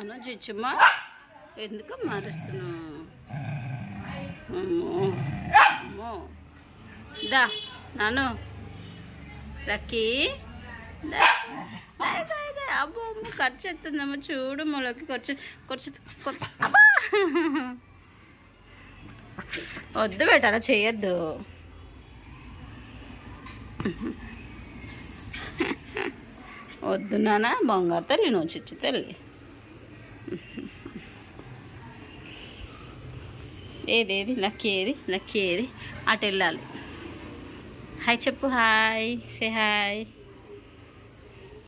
నాన్న చిచ్చుమా ఎందుకు మారుస్తున్నావు అమ్మో అమ్మో దా నాను లక్కీ దా దా, దా, దా. అబ్బో అమ్మ ఖర్చు ఎత్తుందమ్మ చూడు మొలకి ఖర్చు ఖర్చు ఖర్చు అబ్బా వద్దు బేట అలా చేయొద్దు వద్దు నాన్న బంగారు తల్లి నువ్వు చిచ్చు తల్లి ఏది ఏది లక్కీ ఏది లక్కీ ఏది అటు వెళ్ళాలి హాయ్ చెప్పు హాయ్ సే హాయ్